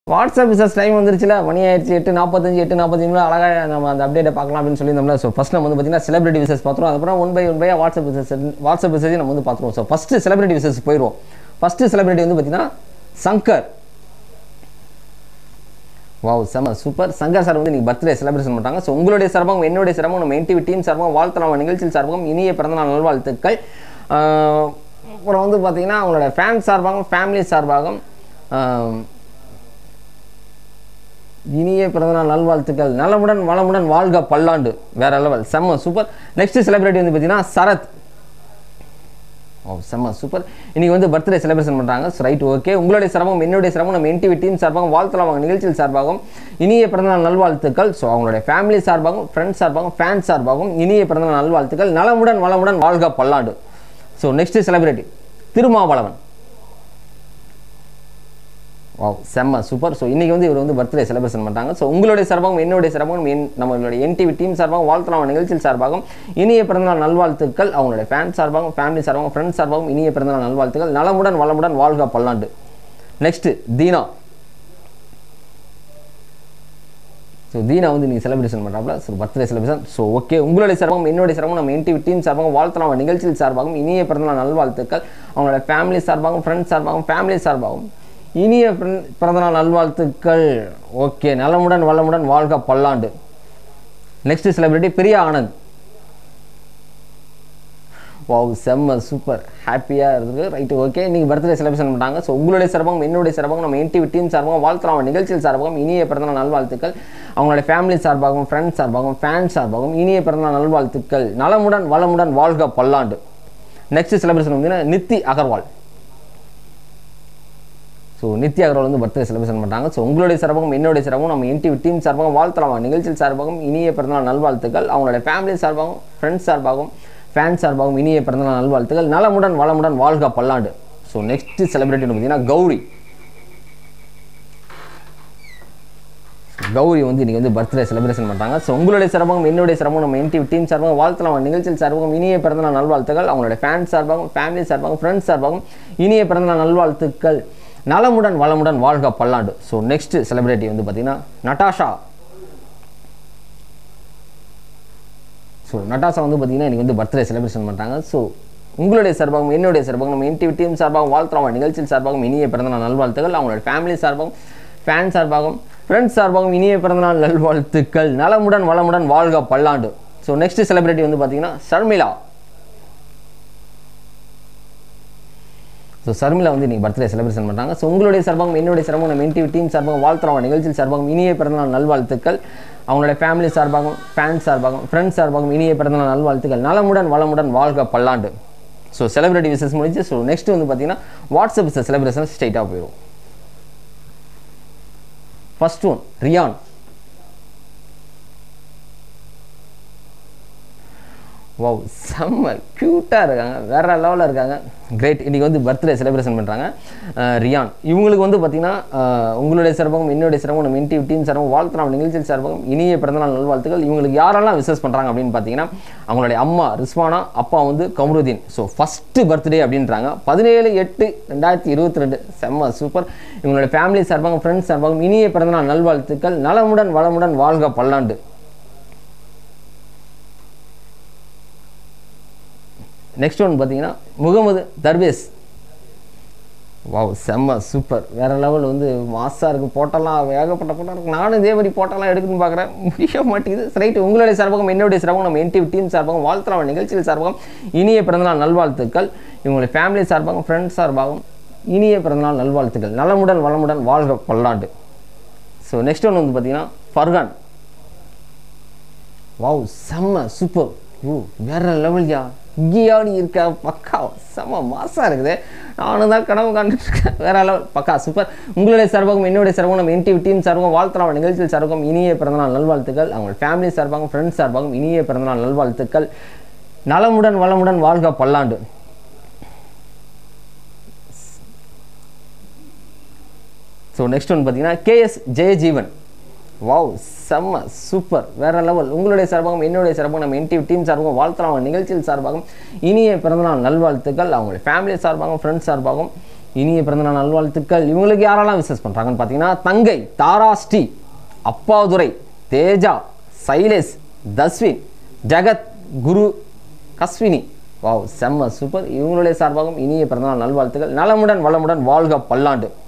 WhatsApp wishes time வந்துருச்சுல மணி ஆயிடுச்சு எட்டு நாற்பத்தஞ்சு எட்டு நாற்பத்தஞ்சு அழகாக நம்ம அந்த அப்டேட்டை பார்க்கலாம் அப்படின்னு சொல்லியிருந்தோம்ல ஸோ ஃபஸ்ட் நம்ம வந்து பார்த்தீங்கன்னா செலிபிரிட்டி விசஸ் பார்த்துருவோம் அதுக்கப்புறம் one by one by WhatsApp wishes WhatsApp wishes நம்ம வந்து பார்த்துருவோம் ஸோ ஃபஸ்ட்டு செலிபிரிட்டி விசஸ் போயிடுவோம் ஃபஸ்ட்டு செலிபிரிட்டி வந்து பார்த்தீங்கன்னா சங்கர் வாவ் செம சூப்பர் சங்கர் சார் வந்து இன்னைக்கு பர்த்டே செலிப்ரேஷன் பண்ணுறாங்க ஸோ உங்களுடைய சிறப்பம் என்னுடைய சிறப்பம் நம்ம என்டிவி டீம் சார்பாக வாழ்த்தலாம் நிகழ்ச்சியில் சார்பாகவும் இனிய பிறந்தநாள் நல்வாழ்த்துக்கள் ஆஹ் அப்புறம் வந்து பார்த்தீங்கன்னா அவங்களோட ஃபேன் சார்பாகவும் ஃபேமிலி சார்பாகவும் ஆஹ் இனிய பிறந்தநாள் நல்வாழ்த்துக்கள் நலமுடன் வளமுடன் வாழ்க பல்லாண்டு வேற லெவல் செம்ம சூப்பர் நெக்ஸ்ட் செலிபிரிட்டி வந்து பார்த்தீங்கன்னா சரத் ஓ செம்ம சூப்பர் இன்னைக்கு வந்து பர்த்டே செலிப்ரேஷன் பண்ணுறாங்க ரைட் ஓகே உங்களுடைய சிரமம் என்னுடைய சிரமம் நம்ம என்டிவி டீம் சார்பாகவும் வாழ்த்தலாம் அவங்க நிகழ்ச்சியில் சார்பாகவும் இனிய பிறந்தநாள் நல்வாழ்த்துக்கள் ஸோ அவங்களுடைய ஃபேமிலி சார்பாகவும் ஃப்ரெண்ட்ஸ் சார்பாகவும் ஃபேன்ஸ் சார்பாகவும் இனிய பிறந்தநாள் நல்வாழ்த்துக்கள் நலமுடன் வளமுடன் வாழ்க பல்லாண்டு so next celebrity Thirumavalavan wow செம்ம சூப்பர் ஸோ இன்றைக்கி வந்து இவர் வந்து பர்த்டே செலிப்ரேஷன் பண்ணுறாங்க ஸோ உங்களுடைய சார்பாகவும் என்னுடைய சார்பாகவும் என் நம்மளுடைய என்டிவி டீம் சார்பாகவும் வாழ்த்தலாம் நிகழ்ச்சியில் சார்பாகவும் இனிய பிறந்தநாள் நல்வாழ்த்துக்கள் அவங்களுடைய ஃபேன் சார்பாகவும் ஃபேமிலி சார்பாகவும் ஃப்ரெண்ட்ஸ் சார்பாகவும் இனிய பிறந்தநாள் நல்வாழ்த்துக்கள் நலமுடன் வளமுடன் வாழ்க பல்லாண்டு நெக்ஸ்ட்டு தீனா ஸோ தீனா வந்து நீங்கள் செலிப்ரேஷன் பண்ணுறாப்ல so birthday celebration so okay உங்களுடைய சார்பாகவும் என்னுடைய சார்பாகவும் நம்ம என்டிவி டீம் சார்பாகவும் வாழ்த்தலாம் நிகழ்ச்சியில் சார்பாகவும் இனிய பிறந்தநாள் நல்வாழ்த்துக்கள் அவங்களோட ஃபேமிலி சார்பாகவும் ஃப்ரெண்ட்ஸ் சார்பாகவும் ஃபேமிலி சார்பாகவும் இனிய பிறந்த- பிறந்தநாள் நல்வாழ்த்துக்கள் ஓகே நலமுடன் வளமுடன் வாழ்க பல்லாண்டு next celebrity Priya Anand wow செம்ம சூப்பர் ஹாப்பியாக இருக்குது ரைட்டு ஓகே இன்னைக்கு பர்த்டே செலிப்ரேஷன் பண்ணுறாங்க ஸோ உங்களுடைய சிறப்பாகவும் என்னுடைய சிறப்பாகவும் நம்ம என்டிவி டீம் சார்பாகவும் வாழ்த்தலாம் நிகழ்ச்சியில் சார்பாகவும் இனிய பிறந்தநாள் நல்வாழ்த்துக்கள் அவங்களுடைய ஃபேமிலி சார்பாகவும் ஃப்ரெண்ட்ஸ் சார்பாகவும் ஃபேன்ஸ் சார்பாகவும் இனிய பிறந்தநாள் நல்வாழ்த்துக்கள் நலமுடன் வளமுடன் வாழ்க பல்லாண்டு நெக்ஸ்ட் செலிப்ரேஷன் வந்து நித்தி அகர்வால் ஸோ நித்யா அகர்வால் வந்து பர்த்டே செலிப்ரேஷன் பண்ணுறாங்க ஸோ உங்களுடைய சிறப்பாகவும் என்னுடைய சிறப்பாகவும் நம்ம என்டிவி டீம் சார்பாகவும் வாழ்த்தலாம் நிகழ்ச்சியில் சார்பாகவும் இனிய பிறந்தநாள் நல்வாழ்த்துக்கள் அவங்களுடைய ஃபேமிலி சார்பாகவும் ஃப்ரெண்ட்ஸ் சார்பாகவும் ஃபேன்ஸ் சார்பாகவும் இனிய பிறந்தநாள் நல்வாழ்த்துக்கள் நலமுடன் வளமுடன் வாழ்க பல்லாண்டு ஸோ நெக்ஸ்ட் செலிபிரிட்டி பார்த்தீங்கன்னா கௌரி கௌரி வந்து இன்னைக்கு வந்து பர்த்டே செலிப்ரேஷன் பண்ணுறாங்க ஸோ உங்களுடைய சிறப்பாகவும் என்னுடைய சிறப்பாகவும் நம்ம என்டிவி டீம் சார்பாகவும் வாழ்த்தலாம் நிகழ்ச்சியில் சார்பாகவும் இனிய பிறந்தநாள் நல்வாழ்த்துக்கள் அவங்களுடைய ஃபேன்ஸ் சார்பாகவும் ஃபேமிலி சார்பாகவும் ஃப்ரெண்ட்ஸ் சார்பாகவும் இனிய பிறந்தநாள் நல்வாழ்த்துக்கள் நலமுடன் வளமுடன் வாழ்க பல்லாண்டு ஸோ நெக்ஸ்ட் செலிபிரிட்டி வந்து பார்த்தீங்கன்னா நட்டாஷா ஸோ நட்டாசா வந்து பார்த்தீங்கன்னா இன்னைக்கு வந்து பர்த்டே செலிப்ரேஷன் பண்ணுறாங்க ஸோ உங்களுடைய சார்பாகவும் என்னுடைய சார்பாகவும் நம்ம என்டிவி டீம் சார்பாகவும் வாழ்த்துறோம் நிகழ்ச்சியில் சார்பாகவும் இனிய பிறந்தநாள் நல்வாழ்த்துக்கள் அவங்களோட ஃபேமிலி சார்பாகவும் ஃபேன் சார்பாகவும் ஃப்ரெண்ட்ஸ் சார்பாகவும் இனிய பிறந்தநாள் நல்வாழ்த்துக்கள் நலமுடன் வளமுடன் வாழ்க பல்லாண்டு ஸோ நெக்ஸ்ட் செலிபிரிட்டி வந்து பார்த்தீங்கன்னா ஷர்மிளா ஸோ சர்மிளா வந்து இன்னைக்கு பர்த்டே செலிப்ரேஷன் பண்ணுறாங்க ஸோ உங்களுடைய சார்பாகவும் என்னுடைய சார்பாகவும் நம்ம என்டிவி டீம் சார்பாகவும் வாழ்த்துறோம் நிகழ்ச்சியில் சார்பாகவும் இனிய பிறந்தநாள் நல்வாழ்த்துக்கள் அவங்களுடைய ஃபேமிலி சார்பாகவும் ஃபேன்ஸ் சார்பாகவும் ஃப்ரெண்ட்ஸ் சார்பாகவும் இனிய பிறந்தநாள் நல்வாழ்த்துக்கள் நலமுடன் வளமுடன் வாழ்க பல்லாண்டு ஸோ செலிபிரிட்டி விசஸ் முடிஞ்சு ஸோ நெக்ஸ்ட் வந்து பார்த்தீங்கன்னா வாட்ஸ்அப் செலிப்ரேஷன் ஸ்ட்ரைட்டாக போயிடும் ஃபர்ஸ்ட் ஒன் ரியான் வாவ் செம்ம க்யூட்டாக இருக்காங்க வேற லெவலில் இருக்காங்க கிரேட் இன்றைக்கி வந்து பர்த்டே செலிப்ரேஷன் பண்ணுறாங்க ரியான் இவங்களுக்கு வந்து பார்த்திங்கன்னா உங்களுடைய சிறப்பாகவும் என்னுடைய சிறப்பாகவும் நம்ம இன்டிவி டீம் சிறப்பாகவும் வாழ்த்துறோம் நிகழ்ச்சியில் சிறப்பாகவும் இனிய பிறந்தநாள் நல்வாழ்த்துக்கள் இவங்களுக்கு யாரெல்லாம் விசஸ் பண்ணுறாங்க அப்படின்னு பார்த்தீங்கன்னா அவங்களுடைய அம்மா ரிஸ்வானா அப்பா வந்து கமருதீன் ஸோ ஃபஸ்ட்டு பர்த்டே அப்படின்றாங்க பதினேழு எட்டு ரெண்டாயிரத்தி இருபத்தி ரெண்டு செம்ம சூப்பர் இவங்களுடைய ஃபேமிலி சார்பாகவும் ஃப்ரெண்ட்ஸ் சார்பாகவும் இனிய பிறந்தநாள் நல்வாழ்த்துக்கள் நலமுடன் வளமுடன் வாழ்க பல்லாண்டு நெக்ஸ்ட் ஒன் பார்த்தீங்கன்னா முகமது தர்வேஸ் வாவ் செம்ம சூப்பர் வேற லெவல் வந்து மாசாக இருக்குது போட்டெல்லாம் ஏகப்பட்ட போட்டா இருக்கு நானும் இதே மாதிரி போட்டெல்லாம் எடுக்கணும்னு பார்க்குறேன் முடிய மாட்டேங்குது ரைட் உங்களுடைய சார்பாகவும் என்னுடைய சார்பாகவும் நம்ம என்டிவி டீம் சார்பாகவும் வாழ்த்துறோம் நிகழ்ச்சியில் சார்பாகவும் இனிய பிறந்தநாள் நல்வாழ்த்துக்கள் இவங்களுடைய ஃபேமிலி சார்பாகவும் ஃப்ரெண்ட்ஸ் சார்பாகவும் இனிய பிறந்தநாள் நல்வாழ்த்துக்கள் நலமுடன் வளமுடன் வாழ்க பல்லாண்டு ஸோ நெக்ஸ்ட் ஒன் வந்து பார்த்தீங்கன்னா ஃபர்கான் வாவ் செம்ம சூப்பர் ஓ வேற லெவல்யா இங்கேயாடி இருக்க பக்கா செம்ம மாசா இருக்குது நானும் தான் கனவு காண்டுட்டு இருக்கேன் வேற லெவல் பக்கா சூப்பர் உங்களுடைய சார்பாகவும் என்னுடைய சார்பாகவும் நம்ம என்டிவி டீம் சார்பாகவும் வாழ்த்தலாம் நிகழ்ச்சியில் சார்பாகவும் இனிய பிறந்தநாள் நல்வாழ்த்துக்கள் அவங்க ஃபேமிலி சார்பாகவும் ஃப்ரெண்ட்ஸ் சார்பாகவும் இனிய பிறந்தநாள் நல்வாழ்த்துக்கள் நலமுடன் வளமுடன் வாழ்க பல்லாண்டு ஸோ நெக்ஸ்ட் ஒன் பார்த்தீங்கன்னா கேஎஸ் ஜெயஜீவன் வாவ் செம்ம சூப்பர் வேற லெவல் உங்களுடைய சார்பாகவும் என்னுடைய சார்பாகவும் நம்ம என்டிவி டீம் சார்பாகவும் வாழ்த்தலாம் நிகழ்ச்சியில் சார்பாகவும் இனிய பிறந்தநாள் நல்வாழ்த்துக்கள் அவங்களுடைய ஃபேமிலி சார்பாகவும் ஃப்ரெண்ட்ஸ் சார்பாகவும் இனிய பிறந்தநாள் நல்வாழ்த்துக்கள் இவங்களுக்கு யாரெல்லாம் விசஸ் பண்ணுறாங்கன்னு பார்த்தீங்கன்னா தங்கை தாரா ஸ்ரீ அப்பாதுரை தேஜா சைலேஷ் தஸ்வின் ஜெகத் குரு கஸ்வினி வாவ் செம்ம சூப்பர் இவங்களுடைய சார்பாகவும் இனிய பிறந்தநாள் நல்வாழ்த்துக்கள் நலமுடன் வளமுடன் வாழ்க பல்லாண்டு